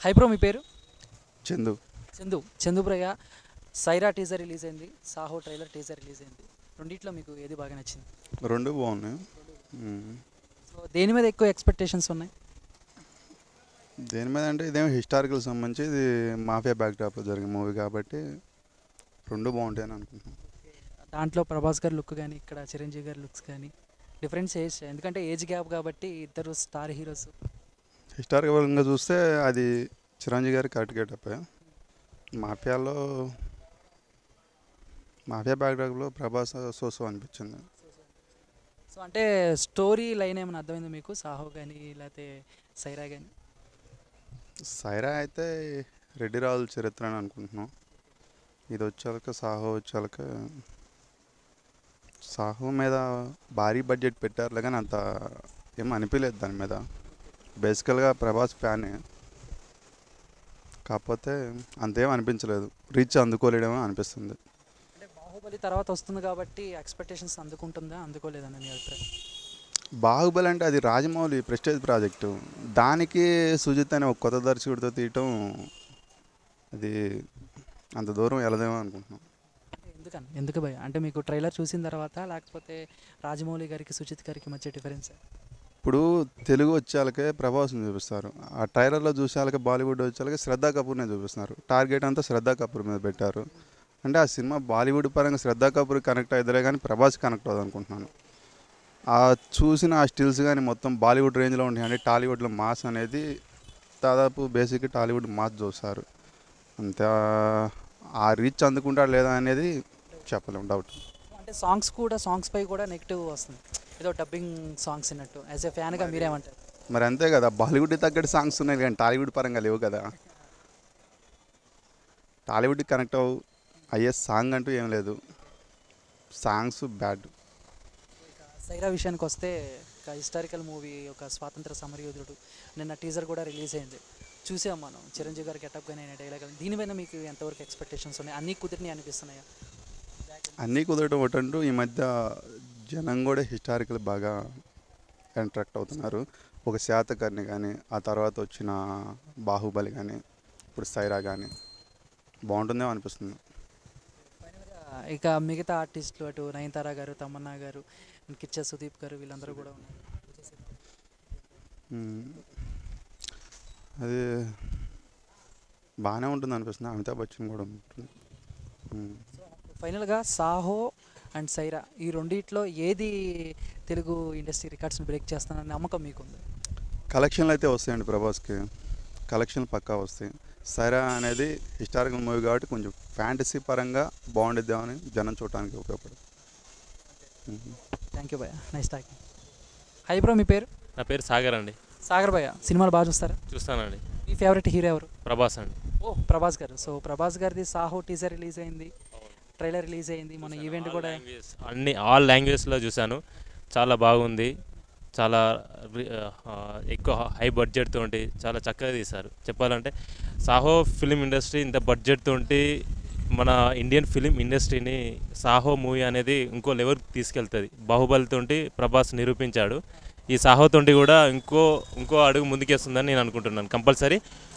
High bro మీ పేరు చందు చందు చందుప్రయ్య సైరా టీజర్ రిలీజ్ అయింది సాహో ట్రైలర్ టీజర్ రిలీజ్ అయింది రెండిట్లో మీకు ఏది బాగా నచ్చింది రెండు బాగున్నాయి మ్మ్. సో దేని మీద ఎక్కువ ఎక్స్పెక్టేషన్స్ ఉన్నాయి దేని మీద అంటే ఇదేమో హిస్టారికల్ సంబంధించి ఇది మాఫియా బ్యాక్డ్రాప్లో జరిగిన మూవీ కాబట్టి రెండు బాగుంటాయని అనుకుంటున్నాను దాంట్లో ప్రభాస్ గారి లుక్ కానీ ఇక్కడ చిరంజీవి గారి లుక్స్ కానీ డిఫరెన్స్ ఏజ్ ఎందుకంటే ఏజ్ గ్యాప్ కాబట్టి ఇద్దరు స్టార్ హీరోస్ హిస్టారికల్గా చూస్తే అది చిరంజీవి గారి కరెక్ట్ గెటప్ మాఫియాలో మాఫియా బ్యాక్డ్రాప్లో ప్రభాస్ సోసో అనిపించింది సో అంటే స్టోరీ లైన్ ఏమైనా అర్థమైంది మీకు సాహో కానీ లేకపోతే సైరా కానీ సైరా అయితే రెడ్డి రాజుల చరిత్ర అని అనుకుంటున్నాం ఇది వచ్చాక సాహో వచ్చాక సాహో మీద భారీ బడ్జెట్ పెట్టారులే కానీ అంత ఏం అనిపించలేదు దాని మీద బేసికల్గా ప్రభాస్ ఫ్యానే కాకపోతే అంతేం అనిపించలేదు రీచ్ అందుకోలేడేమో అనిపిస్తుంది అంటే బాహుబలి తర్వాత వస్తుంది కాబట్టి ఎక్స్పెక్టేషన్స్ అందుకుంటుందా అందుకోలేదని మీ అభిప్రాయం బాహుబలి అంటే అది రాజమౌళి ప్రెస్టేజ్ ప్రాజెక్టు దానికి సుజిత్ అనే ఒక కొత్త దర్శకుడితో తీయటం అది అంత దూరం వెళ్ళదేమో అనుకుంటున్నాం అంటే ఎందుకని ఎందుకు భయ అంటే మీకు ట్రైలర్ చూసిన తర్వాత లేకపోతే రాజమౌళి గారికి సుచిత్ గారికి మధ్య డిఫరెన్స్ ఇప్పుడు తెలుగు వచ్చేళ్ళకే ప్రభాస్ని చూపిస్తారు ఆ ట్రైలర్లో చూసేళ్ళకే బాలీవుడ్ వచ్చేళ్ళకే శ్రద్ధా కపూర్నే చూపిస్తున్నారు టార్గెట్ అంతా శ్రద్ధా కపూర్ మీద పెట్టారు అంటే ఆ సినిమా బాలీవుడ్ పరంగా శ్రద్ధా కపూర్ కనెక్ట్ అవుతుందే కానీ ప్రభాస్ కనెక్ట్ అవ్వదు అనుకుంటున్నాను ఆ చూసిన ఆ స్టిల్స్ కానీ మొత్తం బాలీవుడ్ రేంజ్లో ఉంటాయి అంటే టాలీవుడ్లో మాస్ అనేది దాదాపు బేసిక్ టాలీవుడ్ మాస్ చూస్తారు అంతే ఆ రీచ్ అందుకుంటాడు లేదా అనేది చెప్పలేము డౌట్ అంటే సాంగ్స్ కూడా సాంగ్స్ పై కూడా నెగిటివ్ వస్తుంది ఏదో డబ్బింగ్ సాంగ్స్ విన్నట్టు యాజ్ ఎ ఫ్యాన్గా మీరేమంటారు మరి అంతే కదా బాలీవుడ్ తగ్గట్టు సాంగ్స్ ఉన్నాయి కానీ టాలీవుడ్ పరంగా లేవు కదా టాలీవుడ్ కనెక్ట్ అవ్వు అయ్యే సాంగ్ అంటూ ఏం లేదు సాంగ్స్ బ్యాడ్ సైరా విషయానికి వస్తే ఒక హిస్టారికల్ మూవీ ఒక స్వాతంత్ర సమరయోధుడు నిన్న టీజర్ కూడా రిలీజ్ అయింది చూసాం మనం చిరంజీవి గారి గెటప్ కానీ డైలాగ్ కానీ దీనిపైన మీకు ఎంతవరకు ఎక్స్పెక్టేషన్స్ ఉన్నాయి అన్నీ కుదిరిని అనిపిస్తున్నాయా అన్నీ కుదరటం ఒకటంటూ ఈ మధ్య జనం కూడా హిస్టారికల్ బాగా అట్రాక్ట్ అవుతున్నారు ఒక శాతకర్ణి కానీ ఆ తర్వాత వచ్చిన బాహుబలి కానీ ఇప్పుడు సైరా కానీ బాగుంటుందేమో అనిపిస్తుంది ఫైనల్గా ఇక మిగతా ఆర్టిస్టులు అటు నయనతార గారు తమన్నా గారు కిచ్చా సుదీప్ గారు వీళ్ళందరూ కూడా ఉన్నారు మ్మ్. అది బాగానే ఉంటుంది అనిపిస్తుంది అమితాబ్ బచ్చన్ కూడా ఉంటుంది మ్మ్. ఫైనల్గా సాహో అండ్ సైరా ఈ రెండిట్లో ఏది తెలుగు ఇండస్ట్రీ రికార్డ్స్ని బ్రేక్ చేస్తానని నమ్మకం మీకుంది కలెక్షన్లు అయితే వస్తాయండి ప్రభాస్కి కలెక్షన్లు పక్కా వస్తాయి సైరా అనేది హిస్టారికల్ మూవీ కాబట్టి కొంచెం ఫ్యాంటసీ పరంగా బాగుండిద్దామని జనం చూడటానికి ఉపయోగపడుతుంది మ్మ్. థ్యాంక్ యూ భయ్య నైస్ టాకింగ్ హై బ్రో మీ పేరు నా పేరు సాగర్ అండి సాగర్ భయ్య సినిమాలు బాగా చూస్తారా చూస్తానండి మీ ఫేవరెట్ హీరో ఎవరు ప్రభాస్ అండి ఓ ప్రభాస్ గారు సో ప్రభాస్ గారిది సాహో టీజర్ రిలీజ్ అయింది ట్రైలర్ రిలీజ్ అయింది మన ఈవెంట్ All కూడా languages, అన్ని ఆల్ లాంగ్వేజ్లో చూశాను చాలా బాగుంది చాలా రి- ఆ, ఎక్కువ హై బడ్జెట్ తోటి చాలా చక్కగా తీశారు చెప్పాలంటే సాహో ఫిలిం ఇండస్ట్రీ ఇంత బడ్జెట్ తోటి మన ఇండియన్ ఫిలిం ఇండస్ట్రీని సాహో మూవీ అనేది ఇంకో లెవెల్కి తీసుకెళ్తుంది బాహుబలితోటి ప్రభాస్ నిరూపించాడు ఈ సాహోతోటి కూడా ఇంకో ఇంకో అడుగు ముందుకేస్తుందని నేను అనుకుంటున్నాను కంపల్సరీ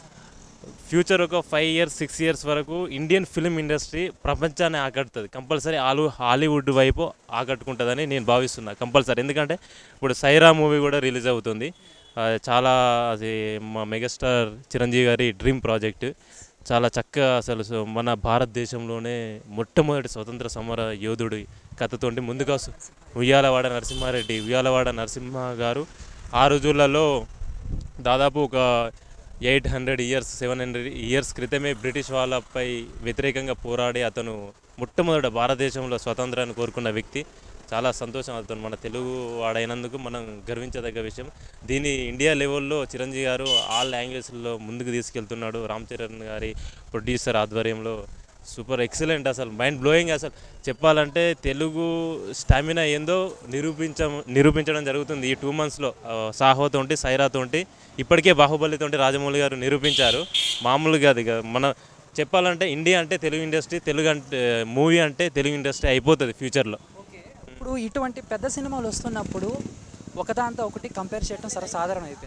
ఫ్యూచర్ ఒక ఫైవ్ ఇయర్స్ సిక్స్ ఇయర్స్ వరకు ఇండియన్ ఫిలిం ఇండస్ట్రీ ప్రపంచాన్ని ఆకట్టుతుంది కంపల్సరీ ఆలు హాలీవుడ్ వైపు ఆకట్టుకుంటుందని నేను భావిస్తున్నా కంపల్సరీ ఎందుకంటే ఇప్పుడు సైరా మూవీ కూడా రిలీజ్ అవుతుంది ఆ, చాలా అది మా మెగాస్టార్ చిరంజీవి గారి డ్రీమ్ ప్రాజెక్ట్ చాలా చక్కగా అసలు సో మన భారతదేశంలోనే మొట్టమొదటి స్వతంత్ర సమర యోధుడి కథతోటి ముందుగా సు- ఉయ్యాలవాడ నరసింహారెడ్డి ఉయ్యాలవాడ నరసింహ గారు ఆ రోజులలో దాదాపు ఒక eight hundred years seven hundred years క్రితమే బ్రిటిష్ వాళ్ళపై వ్యతిరేకంగా పోరాడి అతను మొట్టమొదట భారతదేశంలో స్వతంత్రాన్ని కోరుకున్న వ్యక్తి చాలా సంతోషం అతను మన తెలుగు వాడైనందుకు మనం గర్వించదగ్గ విషయం దీన్ని ఇండియా లెవెల్లో చిరంజీవి గారు ఆల్ లాంగ్వేజ్లో ముందుకు తీసుకెళ్తున్నాడు రామ్ చరణ్ గారి ప్రొడ్యూసర్ ఆధ్వర్యంలో సూపర్ ఎక్సలెంట్ అసలు మైండ్ బ్లోయింగ్ అసలు చెప్పాలంటే తెలుగు స్టామినా ఏందో నిరూపించ నిరూపించడం జరుగుతుంది ఈ టూ మంత్స్లో సాహోతోటి సైరాతోటి ఇప్పటికే బాహుబలితోటి రాజమౌళి గారు నిరూపించారు మామూలుగా అది కాదు. మన చెప్పాలంటే ఇండియా అంటే తెలుగు ఇండస్ట్రీ తెలుగు అంటే మూవీ అంటే తెలుగు ఇండస్ట్రీ అయిపోతుంది ఫ్యూచర్లో ఇప్పుడు ఇటువంటి పెద్ద సినిమాలు వస్తున్నప్పుడు ఒకదాంతో ఒకటి కంపేర్ చేయడం సర్వసాధారణం అయిపోయింది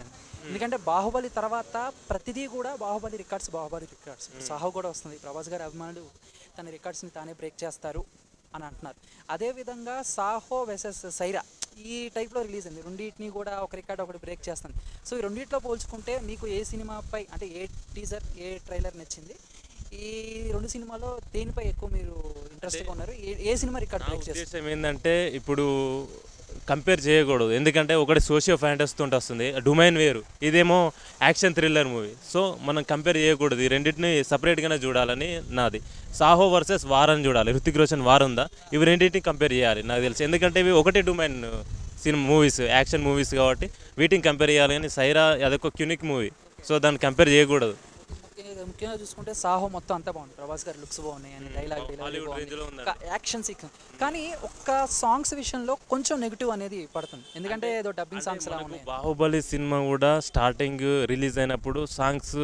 ఎందుకంటే బాహుబలి తర్వాత ప్రతిదీ కూడా బాహుబలి రికార్డ్స్ బాహుబలి రికార్డ్స్ సాహో కూడా వస్తుంది ప్రభాస్ గారి అభిమానులు తన రికార్డ్స్ని తానే బ్రేక్ చేస్తారు అని అంటున్నారు అదేవిధంగా సాహో వెసెస్ సైరా ఈ టైప్లో రిలీజ్ అయింది రెండింటిని కూడా ఒక రికార్డ్ ఒకటి బ్రేక్ చేస్తుంది సో ఈ రెండింటిలో పోల్చుకుంటే మీకు ఏ సినిమాపై అంటే ఏ టీజర్ ఏ ట్రైలర్ నచ్చింది ఈ రెండు సినిమాలో దేనిపై ఎక్కువ మీరు ఇంట్రెస్ట్గా ఉన్నారు ఏ- ఏ సినిమా రికార్డ్ నా బ్రేక్ చేస్తుంది ఉద్దేశం ఏంటంటే ఇప్పుడు కంపేర్ చేయకూడదు ఎందుకంటే ఒకటి సోషియో ఫ్యాంటసీ తోటి వస్తుంది డొమైన్ వేరు ఇదేమో యాక్షన్ థ్రిల్లర్ మూవీ సో మనం కంపేర్ చేయకూడదు ఈ రెండింటిని సపరేట్గానే చూడాలని నాది సాహో వర్సెస్ వార్ అని చూడాలి హృతిక్ రోషన్ వార్ ఉందా ఇవి రెండింటిని కంపేర్ చేయాలి నాకు తెలుసు ఎందుకంటే ఇవి ఒకటే డొమైన్ సినిమా మూవీస్ యాక్షన్ మూవీస్ కాబట్టి వీటిని కంపేర్ చేయాలి కానీ సైరా అదొక క్యూనిక్ మూవీ సో దాన్ని కంపేర్ చేయకూడదు ముఖ్యంగా- ముఖ్యంగా చూసుకుంటే సాహో మొత్తం అంతా బాగుంది ప్రభాస్ గారి లుక్స్ బాగున్నాయి అని డైలాగ్ హాలీవుడ్ రేంజ్లో ఉందండి. యాక్షన్ సీక్వెన్స్ కానీ ఒక్క సాంగ్స్ విషయంలో కొంచెం నెగిటివ్ అనేది పడుతుంది ఎందుకంటే ఏదో డబ్బింగ్ సాంగ్స్ లా మనకు ఉన్నాయి బాహుబలి సినిమా కూడా స్టార్టింగ్ రిలీజ్ అయినప్పుడు సాంగ్స్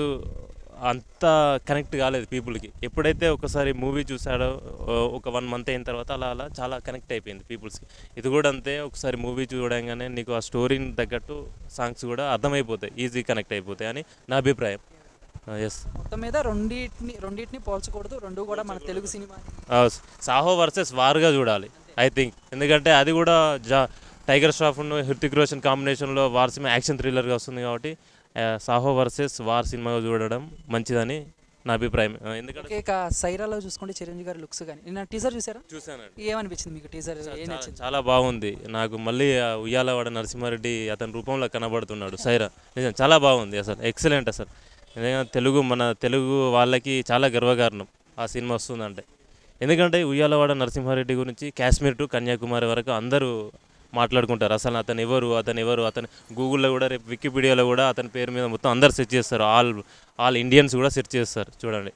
అంత కనెక్ట్ కాలేదు పీపుల్కి ఎప్పుడైతే ఒకసారి మూవీ చూసాడో ఓ, ఒక వన్ మంత్ అయిన తర్వాత అలా అలా చాలా కనెక్ట్ అయిపోయింది పీపుల్స్కి ఇది కూడా అంతే ఒకసారి మూవీ చూడంగానే నీకు ఆ స్టోరీని తగ్గట్టు సాంగ్స్ కూడా అర్థమైపోతాయి ఈజీ కనెక్ట్ అయిపోతాయి అని నా అభిప్రాయం ఎస్ మొత్తం మీద రెండింటిని రెండింటిని పోల్చకూడదు రెండు కూడా మన తెలుగు సినిమా సాహో వర్సెస్ వార్గా చూడాలి ఐ థింక్ ఎందుకంటే అది కూడా జా టైగర్ ష్రాఫ్ హృతిక్ రోషన్ కాంబినేషన్లో వార్ సినిమా యాక్షన్ థ్రిల్లర్గా వస్తుంది కాబట్టి ఆ, సాహో వర్సెస్ వార్ సినిమా చూడడం మంచిదని నా అభిప్రాయం ఆ, ఎందుకంటే ఓకే ఇక సైరాలో చూసుకుంటే చిరంజీవి గారి లుక్స్ కానీ నిన్న టీజర్ చూసారా చూసానండి ఏమనిపించింది మీకు టీజర్ ఏం చాలా- నచ్చింది చాలా బాగుంది నాకు మళ్ళీ ఆ ఉయ్యాలవాడ నరసింహారెడ్డి అతని రూపంలో కనబడుతున్నాడు సైరా నిజం చాలా బాగుంది అసలు ఎక్సలెంట్ అసలు ఎందుకంటే తెలుగు మన తెలుగు వాళ్ళకి చాలా గర్వకారణం ఆ సినిమా వస్తుందంటే ఎందుకంటే ఉయ్యాలవాడ నరసింహారెడ్డి గురించి కాశ్మీర్ టు కన్యాకుమారి వరకు అందరూ మాట్లాడుకుంటారు అసలు అతను ఎవరు అతను ఎవరు అతను గూగుల్లో కూడా రేపు వికీపీడియాలో కూడా అతని పేరు మీద మొత్తం అందరు సెర్చ్ చేస్తారు ఆల్ ఆల్ ఇండియన్స్ కూడా సెర్చ్ చేస్తారు చూడండి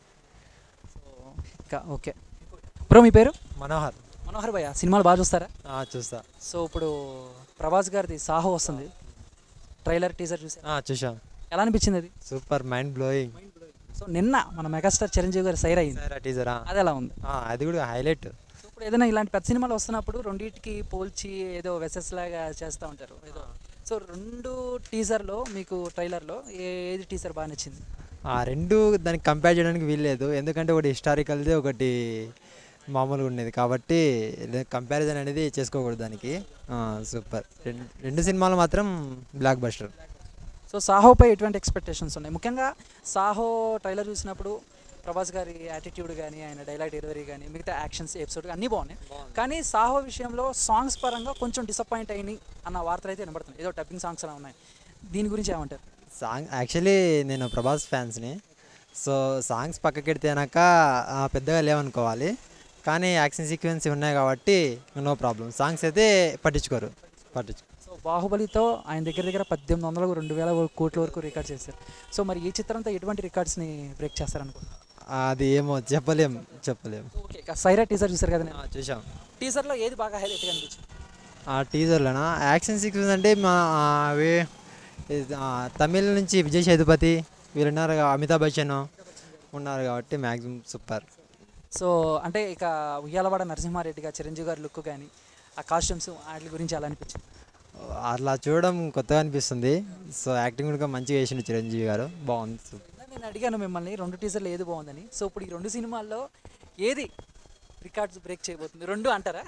ఇంకా ఓకే బ్రో మీ పేరు మనోహర్ మనోహర్ భయ్య సినిమాలు బాగా చూస్తారా ఆ, చూస్తా సో ఇప్పుడు ప్రభాస్ గారిది సాహో వస్తుంది ట్రైలర్ టీజర్ చూసారా ఆ, చూసాం ఎలా అనిపించింది అది సూపర్ మైండ్ బ్లోయింగ్ సో నిన్న మన మెగాస్టార్ చిరంజీవి గారి సైర్ అయింది సరే టీజరా అది ఎలా ఉంది అది కూడా హైలైట్ సో ఇప్పుడు ఏదైనా ఇలాంటి పెద్ద సినిమాలు వస్తున్నప్పుడు రెండింటికి పోల్చి ఏదో వెసెస్ లాగా చేస్తూ ఉంటారు ఏదో సో రెండు టీజర్లో మీకు ట్రైలర్లో ఏది టీజర్ బాగా నచ్చింది ఆ రెండు దానికి కంపేర్ చేయడానికి వీల్లేదు ఎందుకంటే ఒకటి హిస్టారికల్ది ఒకటి మామూలుగా ఉండేది కాబట్టి కంపారిజన్ అనేది చేసుకోకూడదు దానికి సూపర్ రెండు రెండు సినిమాలు మాత్రం బ్లాక్ బస్టర్ సో సాహోపై ఎటువంటి ఎక్స్పెక్టేషన్స్ ఉన్నాయి ముఖ్యంగా సాహో ట్రైలర్ చూసినప్పుడు ప్రభాస్ గారి యాటిట్యూడ్ కానీ ఆయన డైలాగ్ డెలివరీ కానీ మిగతా యాక్షన్స్ ఎపిసోడ్ అన్నీ బాగున్నాయి కానీ సాహో విషయంలో సాంగ్స్ పరంగా కొంచెం డిసప్పాయింట్ అయినాయి అన్న వార్తలు అయితే వినబడుతున్నాయి ఏదో డబ్బింగ్ సాంగ్స్ అలా ఉన్నాయి దీని గురించి ఏమంటారు సాంగ్ యాక్చువల్లీ నేను ప్రభాస్ ఫ్యాన్స్ని సో సాంగ్స్ పక్కకెడితేనాక ఆ, పెద్దగా లేవనుకోవాలి కానీ యాక్షన్ సీక్వెన్స్ ఉన్నాయి కాబట్టి నో ప్రాబ్లం సాంగ్స్ అయితే పట్టించుకోరు పట్టించు సో బాహుబలితో ఆయన దగ్గర దగ్గర పద్దెనిమిది వందల రెండు వేల కోట్ల వరకు రికార్డ్ చేశారు సో మరి ఈ చిత్రంతో ఎటువంటి రికార్డ్స్ని బ్రేక్ చేస్తారనుకుంటున్నారు అది ఏమో చెప్పలేం చెప్పలేం ఓకే ఇక సైరా టీజర్ చూసారు కదా ఆ, చూసాం టీజర్లో ఏది బాగా హైలైట్గా అనిపించింది ఆ టీజర్లోనా యాక్షన్ సీక్వెన్స్ అంటే మా ఆ, అవి ఇది, ఆ, తమిళ నుంచి విజయ్ సేతుపతి వీళ్ళు ఉన్నారు కదా, అమితాబ్ బచ్చన్ ఉన్నారు కాబట్టి మ్యాక్సిమం సూపర్ సో అంటే ఇక ఉయ్యాలవాడ నరసింహారెడ్డిగా చిరంజీవి గారి లుక్ కానీ ఆ కాస్ట్యూమ్స్ వాటి గురించి అలా అనిపించింది అట్లా చూడడం కొత్తగా అనిపిస్తుంది సో యాక్టింగ్ కూడా మంచిగా చేసిండు చిరంజీవి గారు బాగుంది సూపర్ నేను అడిగాను మిమ్మల్ని రెండు టీజర్లు ఏది బాగుందని సో ఇప్పుడు ఈ రెండు సినిమాల్లో ఏది రికార్డ్స్ బ్రేక్ చేయబోతుంది రెండు అంటారా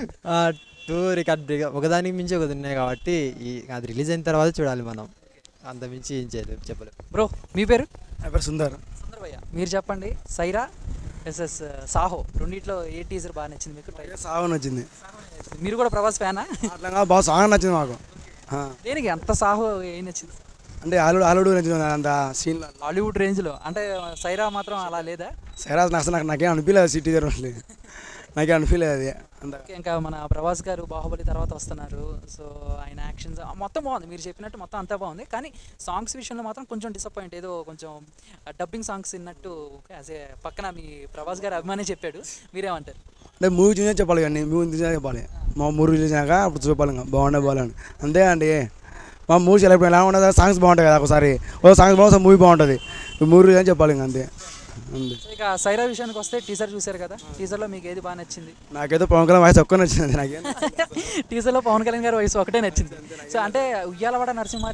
టూ రికార్డ్ బ్రేక్ ఒకదానికి మించి ఒకటి ఉన్నాయి కాబట్టి ఈ అది రిలీజ్ అయిన తర్వాత చూడాలి మనం అంత మించి ఏం చేయలేము చెప్పలేము బ్రో మీ పేరు నా పేరు సుందర్ సుందర్ భయ్య మీరు చెప్పండి సైరా ఎస్ఎస్ సాహో రెండిట్లో ఏ టీజర్ బాగా నచ్చింది మీకు ట్రైలర్ సాగు నచ్చింది మీరు కూడా ప్రభాస్ ఫ్యానా అట్లా బాగా సాంగ్ నచ్చింది మాకు ఆ, దేనికి అంత సాహో ఏం నచ్చింది అంటే హాలీవుడ్ హాలీవుడ్ నచ్చింది అంత సీన్ హాలీవుడ్ రేంజ్లో అంటే సైరా మాత్రం అలా లేదా సైరాజ్ నాకు నాకు నాకేం అనిపించలేదు సిటీ జరగట్లే నాకేం అనిపించలేదు అది అంత ఓకే, ఇంకా మన ప్రభాస్ గారు బాహుబలి తర్వాత వస్తున్నారు సో ఆయన యాక్షన్స్ మొత్తం బాగుంది మీరు చెప్పినట్టు మొత్తం అంతా బాగుంది కానీ సాంగ్స్ విషయంలో మాత్రం కొంచెం డిసప్పాయింట్ ఏదో కొంచెం డబ్బింగ్ సాంగ్స్ విన్నట్టు యాజ్ ఏ పక్కన మీ ప్రభాస్ గారు అభిమానే చెప్పాడు మీరేమంటారు అంటే మూవీ చూసే చెప్పాలి కానీ మూవీ చూసే చెప్పాలి మా మూవీ చూసాక అప్పుడు చూపాలి ఇంకా బాగుండే బాగాలని అంతే అండి మా మూవీ చాలా ఇప్పుడు ఎలా ఉండదు సాంగ్స్ బాగుంటాయి కదా ఒకసారి ఓ సాంగ్స్ బాగుంది మూవీ బాగుంటుంది మూవీ చూసే చెప్పాలి ఇంకా అంతే అంతే సో ఇక సైరా విషయానికి వస్తే టీజర్ చూశారు కదా టీజర్లో మీకు ఏది బాగా నచ్చింది నాకైతే పవన్ కళ్యాణ్ వాయిస్ ఒక్క నచ్చింది నాకేం టీజర్లో పవన్ కళ్యాణ్ గారి వయసు ఒకటే నచ్చింది సో అంటే ఉయ్యాలవాడ నరసింహారెడ్డి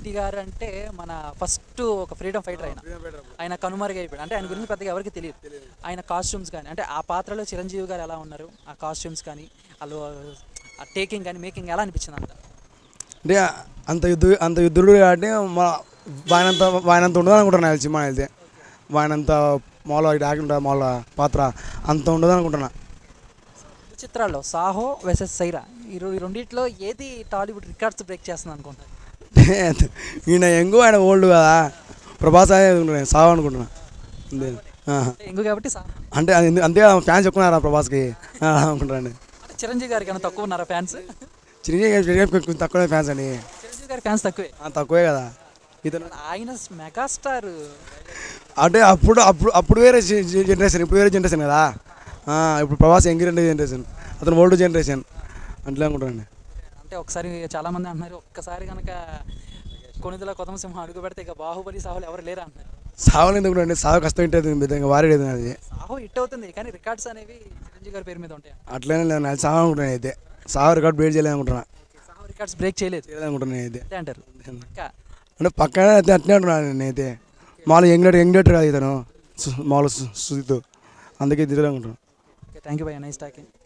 మూర్తి గారు అంటే మన ఫస్ట్ ఒక ఫ్రీడమ్ ఫైటర్ ఆయన ఆయన కనుమరుగైపోయాడు అంటే ఆయన గురించి పెద్దగా ఎవరికి తెలియదు ఆయన కాస్ట్యూమ్స్ కానీ అంటే ఆ పాత్రలో చిరంజీవి గారు ఎలా ఉన్నారు ఆ కాస్ట్యూమ్స్ కానీ వాళ్ళు ఆ టేకింగ్ కానీ మేకింగ్ ఎలా అనిపించింది అంత అంటే అంత యుద్ధ అంత యుద్ధుడు కాబట్టి మా వాయనంత వాయనంత ఉండదు అనుకుంటున్నా ఈ సినిమా వెళ్తే వాయనంత మామూలుగా యాక్ట్ ఉంటుంది మామూలుగా పాత్ర అంత ఉండదు అనుకుంటున్నా ఈ చిత్రాల్లో సాహో వెసెస్ సైరా ఈ రో- ఈ రెండిట్లో ఏది టాలీవుడ్ రికార్డ్స్ బ్రేక్ చేస్తుంది అనుకుంటారు ఈయన ఎంగు ఆయన ఓల్డ్ కదా ప్రభాస్ అనే అనుకుంటున్నా సావు అనుకుంటున్నా అంతే ఆహా. ఎంగు కాబట్టి సా అంటే అది ఎందు- అంతే ఫ్యాన్స్ ఎక్కువ ప్రభాస్కి ఆ, అనుకుంటారండి అంటే చిరంజీవి గారికి ఏమైనా తక్కువ ఉన్నారా ఫ్యాన్స్ చిరంజీవి చిరంజీవి కొంచెం తక్కువే ఫ్యాన్స్ అండి చిరంజీవి గారి ఫ్యాన్స్ తక్కువే ఆ, తక్కువే కదా ఇతను ఆయన మెగాస్టార్ అంటే అప్పుడు అప్పుడు అప్పుడు వేరే జనరేషన్ ఇప్పుడు వేరే జనరేషన్ కదా ఆ, ఇప్పుడు ప్రభాస్ యంగ్ జనరేషన్ అతను ఓల్డ్ జనరేషన్ అట్లా అనుకుంటానండి అంటే ఒకసారి చాలా మంది అంటున్నారు ఒక్కసారి కనుక కొనిదల కొత్త సింహం అడుగు పెడితే ఇక బాహుబలి సాహులు ఎవరు లేరు అంటున్నారు సావు ఎందుకు అండి సావు కష్టం ఉంటుంది విధంగా వారేది అది సాహో హిట్ అవుతుంది కానీ రికార్డ్స్ అనేవి చిరంజీవి గారి పేరు మీద ఉంటాయి అట్లనే లేదు నాకు సావు అనుకుంటున్నాను అయితే సావు రికార్డ్ బ్రేక్ చేయలేదు అనుకుంటున్నా సాహో రికార్డ్స్ బ్రేక్ చేయలేదు చేయలేదు అనుకుంటున్నాను అయితే అంతే అంటారు ఇంకా అంటే పక్కనే అయితే అట్లే అంటున్నాను నేనైతే మామూలు యంగ్ యంగ్ డేటర్ కాదు ఇతను సు- మామూలు సు- సుజిత్ అందుకే దిగలే అనుకుంటున్నాను okay thank you bye nice talking